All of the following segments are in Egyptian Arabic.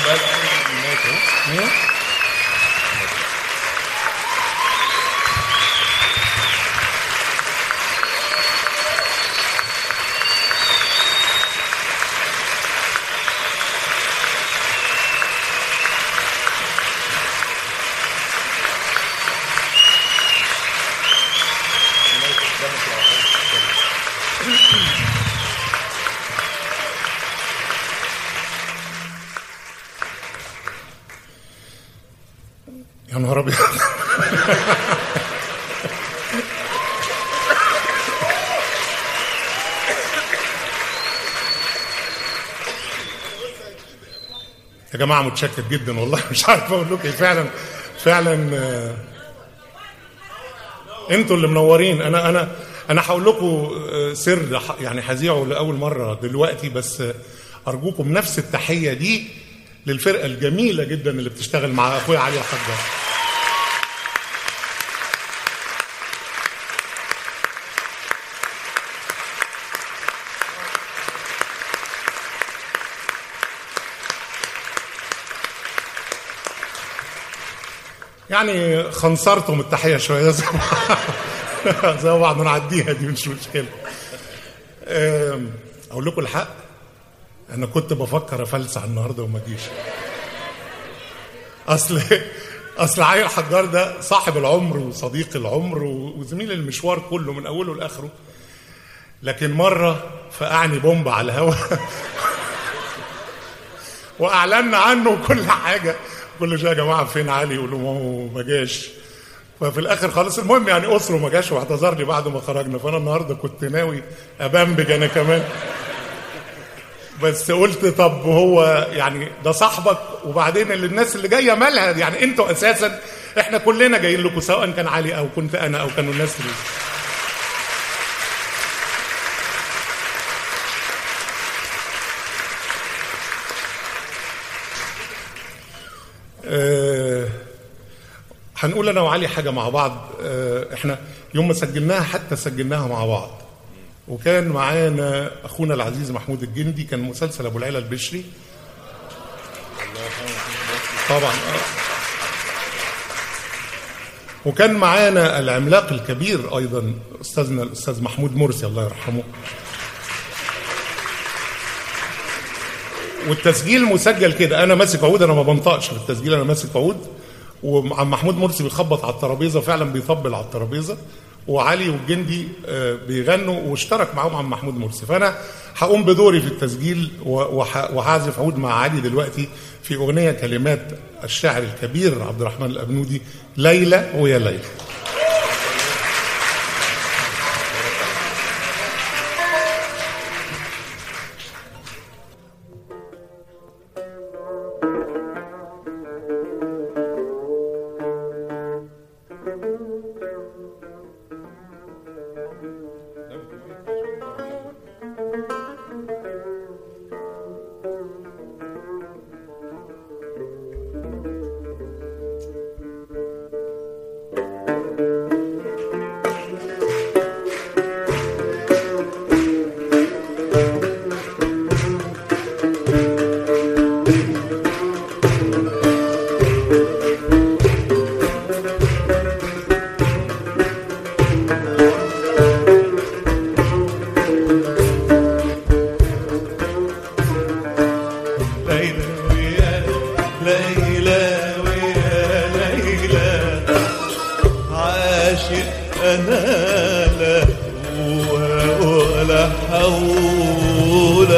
يا نهار ابيض يا جماعه متشكر جدا والله مش عارف اقول لكم ايه فعلا فعلا آه، انتوا اللي منورين انا انا انا هقول لكم آه، سر ح- يعني هذيعه لاول مره دلوقتي بس آه، ارجوكم نفس التحيه دي للفرقه الجميله جدا اللي بتشتغل مع اخويا علي الحجار يعني خنصرتم التحيه شويه زي بعض زي بعض نعديها دي مش مشكله أم، اقول لكم الحق انا كنت بفكر افلسع النهارده وما اجيش اصل اصل علي الحجار ده صاحب العمر وصديق العمر و- وزميل المشوار كله من اوله لاخره لكن مره فقعني بومب على الهوا واعلنا عنه كل حاجه كل شويه يا جماعه فين علي يقولوا ما هو ما جاش ففي الاخر خالص المهم يعني اسره ما جاش واعتذر لي بعد ما خرجنا فانا النهارده كنت ناوي ابنبج انا كمان بس قلت طب هو يعني ده صاحبك وبعدين اللي الناس اللي جايه مالها يعني انتوا اساسا احنا كلنا جايين لكم سواء كان علي او كنت انا او كانوا الناس اللي آه، هنقول انا وعلي حاجه مع بعض آه، احنا يوم ما سجلناها حتى سجلناها مع بعض وكان معانا اخونا العزيز محمود الجندي كان مسلسل ابو العلا البشري طبعا آه. وكان معانا العملاق الكبير ايضا استاذنا الاستاذ محمود مرسي الله يرحمه والتسجيل مسجل كده انا ماسك عود انا ما بنطقش في التسجيل انا ماسك عود وعم محمود مرسي بيخبط على الترابيزه فعلا بيطبل على الترابيزه وعلي والجندي آه، بيغنوا واشترك معاهم عم محمود مرسي فانا هقوم بدوري في التسجيل و- وح- وهعزف عود مع علي دلوقتي في اغنيه كلمات الشاعر الكبير عبد الرحمن الابنودي ليلى ويا ليلى ليلى ويا ليلى ويا ليلى عاشق انا لا قوة ولا حول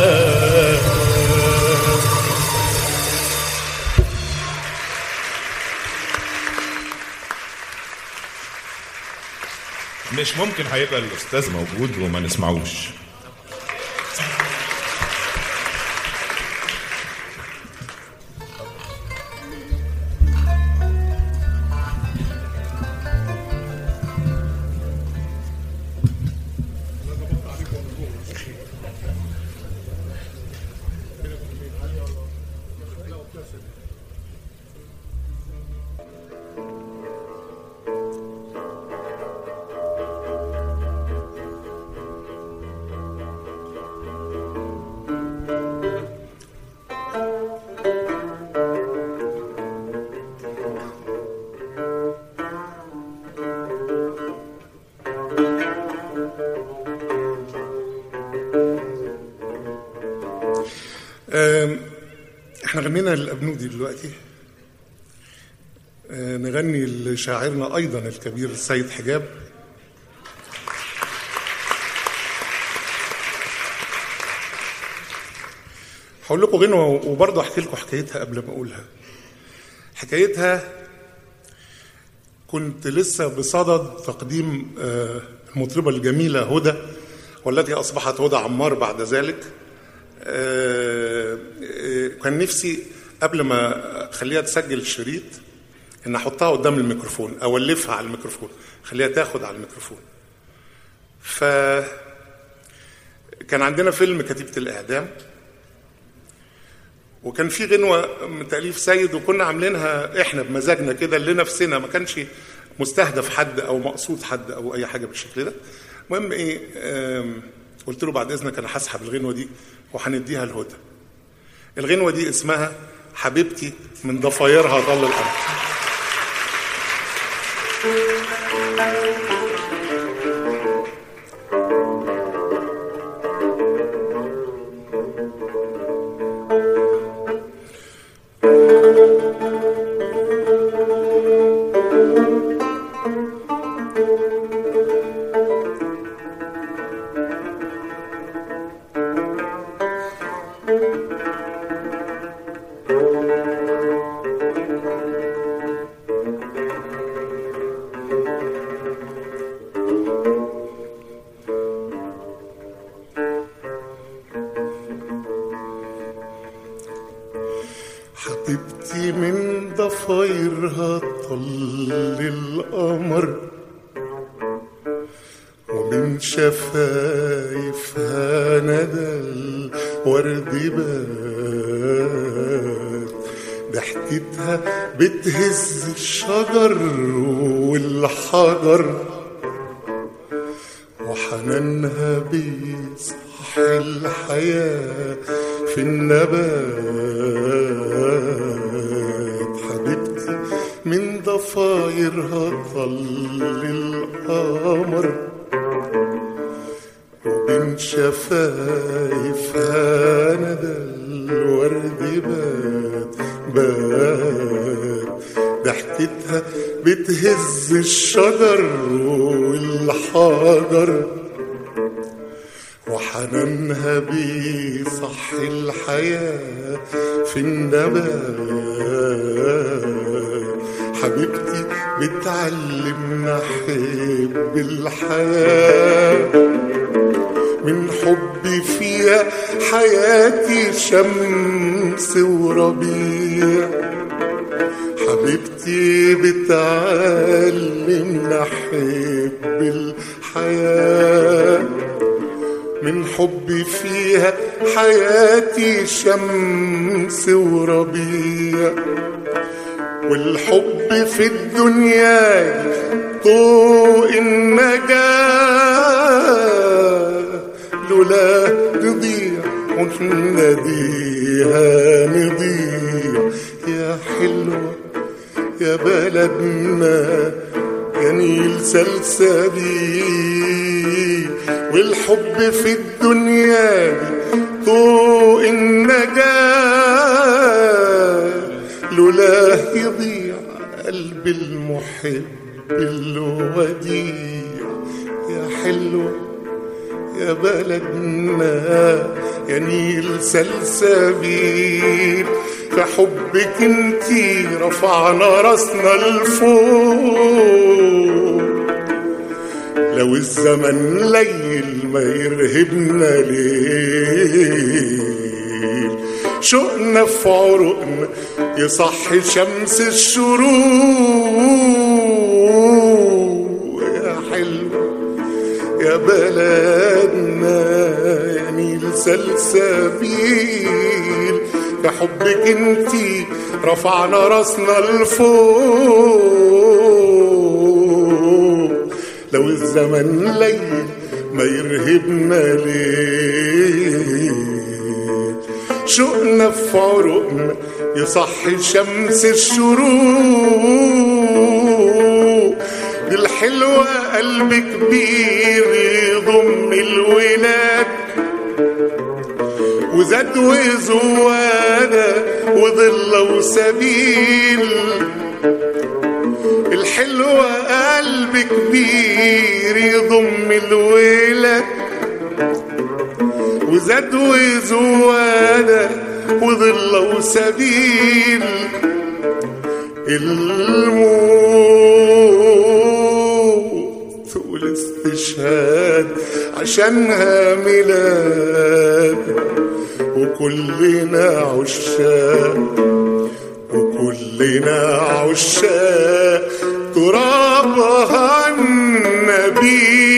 مش ممكن هيبقى الاستاذ موجود وما نسمعوش آم، احنا غنينا الأبنودي دلوقتي آه، نغني لشاعرنا أيضا الكبير السيد حجاب هقول لكم غنوة وبرضه أحكي لكم حكايتها قبل ما أقولها حكايتها كنت لسه بصدد تقديم آه، المطربة الجميلة هدى والتي أصبحت هدى عمار بعد ذلك آه، آه، كان نفسي قبل ما أخليها تسجل الشريط إن أحطها قدام الميكروفون أولفها على الميكروفون خليها تاخد على الميكروفون ف كان عندنا فيلم كتيبة الإعدام وكان في غنوة من تأليف سيد وكنا عاملينها احنا بمزاجنا كده لنفسنا ما كانش مستهدف حد او مقصود حد او اي حاجه بالشكل ده المهم ايه آم، قلت له بعد اذنك انا هسحب الغنوه دي وهنديها لهدى الغنوه دي اسمها حبيبتي من ضفايرها ظل القمر حبيبتي من ضفايرها طل القمر ومن شفايفها ندى الورد بات ضحكتها بتهز الشجر والحجر وحنانها بيصحي الحياة في النبات حبيبتي من ضفايرها طل القمر وبين شفايفها ندى الورد بات بات ضحكتها بتهز الشجر والحجر وحنانها بيصحي الحياة في النبات حبيبتي بتعلمنا حب الحياة من حبي فيها حياتي شمس وربيع حبيبتي بتعلمنا حب الحياة من حبي فيها حياتي شمس وربيع والحب في الدنيا ضوء النجاة لولا تضيع ونناديها نضيع يا حلوة يا بلدنا يا نيل سلسبيل والحب في الدنيا دي ضوء النجاة لولا يضيع قلب المحب الوديع يا حلوة يا بلدنا يا نيل سلسبيل في حبك انتي رفعنا راسنا لفوق لو الزمن ليل ما يرهبنا ليل شوقنا في عروقنا يصحي شمس الشروق يا حلوة يا بلدنا يا نيل سلسبيل في حبك انتي رفعنا راسنا لفوق لو الزمن ليل ما يرهبنا ليل شوقنا في عروقنا يصحي شمس الشروق دي الحلوة قلب كبير يضم الولاد وزاد وزوانة وظل وسبيل الحلوة قلب كبير يضم الولد وزاد وزوانة وظل وسبيل الموت والاستشهاد عشانها ميلاد وكلنا عشاق وكلنا عشاق ترابها النبي